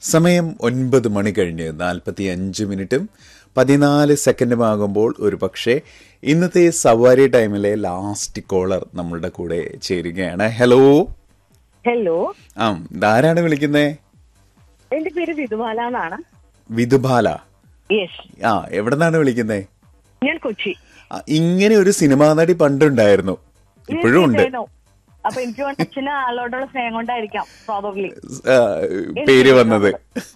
സമയം ഒൻപത് മണി കഴിഞ്ഞ് നാൽപ്പത്തി അഞ്ച് മിനിറ്റും പതിനാല് സെക്കൻഡും ആകുമ്പോൾ ഒരു പക്ഷേ ഇന്നത്തെ സവാരി ടൈമിലെ ലാസ്റ്റ് കോളർ നമ്മളുടെ കൂടെ ചേരുകയാണ് ഹലോ ഹലോ ആ ഇതാരാണ് വിളിക്കുന്നേ എന്റെ പേര് വിധുബാല എന്നാണ് വിധുബാല യെസ് ആ എവിടെ നിന്നാണ് വിളിക്കുന്നേ ഞാൻ കൊച്ചി ആ, ഇങ്ങനെ ഒരു സിനിമാ നടി പണ്ടുണ്ടായിരുന്നു ഇപ്പോഴും ഉണ്ട് ഞാൻ അപ്പൊ എനിക്ക് കൊണ്ട് അച്ഛന് ആളോടുള്ള സ്നേഹം കൊണ്ടായിരിക്കാം പ്രോബബ്ലി ആ, പേര് വന്നത്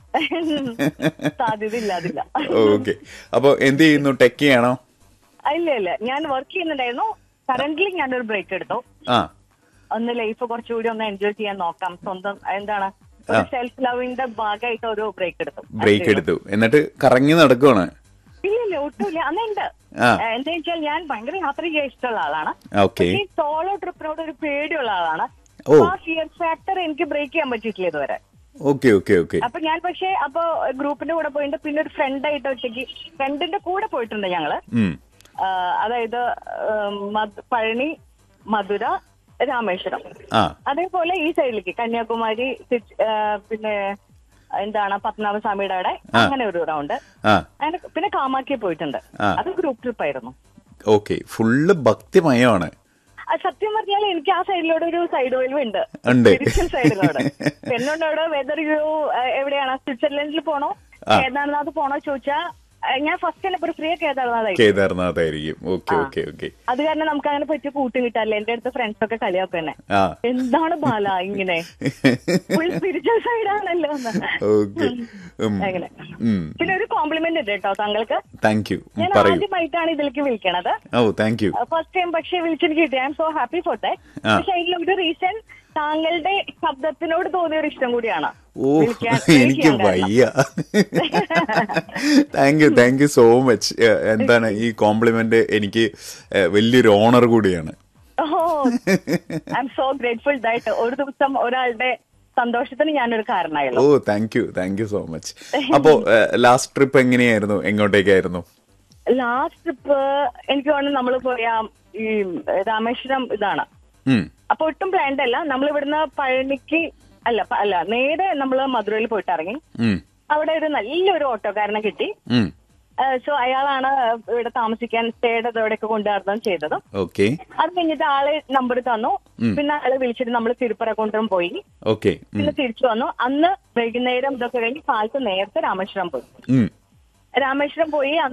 സാധ്യത ഇല്ല അതില്ല ഓക്കെ അപ്പൊ എന്ത് ചെയ്യുന്നു ടെക്കിയാണോ ഇല്ല ഇല്ല ഞാൻ വർക്ക് ചെയ്യുന്നുണ്ടായിരുന്നു കറന്റ്ലി ഞാനൊരു ബ്രേക്ക് എടുത്തു ആ ഒന്ന് ലൈഫ് കുറച്ചുകൂടി ഒന്ന് എൻജോയ് ചെയ്യാൻ നോക്കാം സ്വന്തം എന്താണ് സെൽഫ് ലവിന്റെ ഭാഗമായിട്ട് ഒരു ബ്രേക്ക് എടുത്തു ബ്രേക്ക് എടുത്തു എന്നിട്ട് കറങ്ങി നടക്കുവാണ് ഇല്ല ഇല്ല ഒട്ടുമില്ല അന്നുണ്ട് ആ. എന്താ വെച്ചാൽ ഞാൻ ഭയങ്കര യാത്ര ചെയ്യാൻ ഇഷ്ടമുള്ള ആളാണ് ഓക്കെ ഈ സോളോ ട്രിപ്പിനോട് ഒരു പേടിയുള്ള ആളാണ് ഓ. ആ ഫിയർ ഫാക്ടർ എനിക്ക് ബ്രേക്ക് ചെയ്യാൻ പറ്റിയിട്ടില്ല ഇതുവരെ ഓക്കെ ഓക്കെ ഓക്കെ അപ്പൊ ഞാൻ പക്ഷേ അപ്പൊ ഗ്രൂപ്പിന്റെ കൂടെ പോയിട്ട് പിന്നെ ഒരു ഫ്രണ്ട് ആയിട്ട് ഒറ്റയ്ക്ക് ഫ്രണ്ടിന്റെ കൂടെ പോയിട്ടുണ്ട് ഞങ്ങള് ഉം ആ, അതായത് ഉം, മധ്- പഴനി മധുര രാമേശ്വരം ആ അതേപോലെ ഈ സൈഡിലേക്ക് കന്യാകുമാരി തിരുച്ച്- ആ, പിന്നെ എന്താണ് പത്മനാഭസ്വാമിയുടെ അവിടെ അങ്ങനെ ഒരു റൗണ്ട് ആ അങ്ങനെ പിന്നെ കാമാക്കി പോയിട്ടുണ്ട് ആ. അത് ഗ്രൂപ്പ് ട്രിപ്പ് ആയിരുന്നു ഓക്കെ ഫുള്ള് ഭക്തിമയമാണ് ആ, സത്യം പറഞ്ഞാൽ എനിക്ക് ആ സൈഡിലൂടെ ഒരു സൈഡ് വേൽവ് ഉണ്ട് ഉണ്ട്. സ്പിരിച്വൽ സൈഡിലൂടെ എന്നോട് അവിടെ വെദർ യു എവിടെയാണ് സ്വിറ്റ്സർലൻഡിൽ പോണോ കേദാർനാഥ് പോണോ ചോദിച്ചാ ആ, ഞാൻ ഫസ്റ്റ് തന്നെ പ്രിഫർ കേദാർനാഥായി കേദാർനാഥ് ആയിരിക്കും ഓക്കെ ഓക്കെ ഓക്കെ അത് കാരണം നമുക്ക് അങ്ങനെ പറ്റിയ കൂട്ടും കിട്ടാറില്ല എന്റെ അടുത്ത ഫ്രണ്ട്സ് ഒക്കെ കളിയാക്കും തന്നെ ആ എന്താണ് ബാല ഇങ്ങനെ ഫുൾ സ്പിരിച്വൽ സൈഡാണല്ലോ എന്ന്. ഓക്കെ അങ്ങനെ പിന്നെ ഒരു കോംപ്ലിമെന്റ് ഉണ്ട് കേട്ടോ താങ്കൾക്ക് താങ്ക് യു ഞാൻ പറയൂ ആദ്യമായിട്ടാണ് ഇതിലേക്ക് വിളിക്കണത് oh thank you first time പക്ഷേ വിളിച്ചെനിക്ക് കിട്ടി I'm so happy for that ആ. പക്ഷെ അതിലൊരു റീസൺ താങ്കളുടെ ശബ്ദത്തിനോട് തോന്നിയ ഒരു ഇഷ്ടം കൂടിയാണ് ഓ വിളിക്കാൻ എനിക്ക് വിളിക്കാൻ കാരണം. വയ്യ thank you thank you so much എന്താണ് ഈ കോംപ്ലിമെന്റ് എനിക്ക് ഏ, വലിയൊരു ഓണർ കൂടിയാണ് oh I'm so grateful that ഒരു ദിവസം ഒരാളുടെ സന്തോഷത്തിന് ഞാനൊരു ഓ കാരണമായുള്ളൂ thank you thank you so much അപ്പോ ലാസ്റ്റ് ട്രിപ്പ് എങ്ങനെയായിരുന്നു എങ്ങോട്ടേക്കായിരുന്നു ലാസ്റ്റ് ട്രിപ്പ് എനിക്ക് തോന്നുന്നു നമ്മൾ പോയ ഈ രാമേശ്വരം ഇതാണ് ഉം അപ്പൊ ഒട്ടും പ്ലാൻഡ് അല്ല നമ്മൾ ഇവിടുന്ന് പഴനിക്ക് അല്ല പ- അല്ല നേരെ നമ്മൾ മധുരയിൽ പോയിട്ട് ഇറങ്ങി ഉം അവിടെ ഒരു നല്ലൊരു ഓട്ടോക്കാരനെ കിട്ടി ഉം സോ അയാളാണ് ഇവിടെ താമസിക്കാൻ സ്റ്റേയുടെ ഇവിടെയൊക്കെ കൊണ്ടുവരണം ചെയ്തത് ഓക്കെ അത് കഴിഞ്ഞിട്ട് ആള് നമ്പർ തന്നു പിന്നെ ആള് വിളിച്ചിട്ട് നമ്മൾ തിരുപ്പറക്കുണ്ടം പോയി ഓക്കെ പിന്നെ തിരിച്ചു വന്നു അന്ന് വൈകുന്നേരം ഇതൊക്കെ കഴിഞ്ഞ് കാലത്ത് നേരത്തെ രാമേശ്വരം പോയി ഉം രാമേശ്വരം പോയി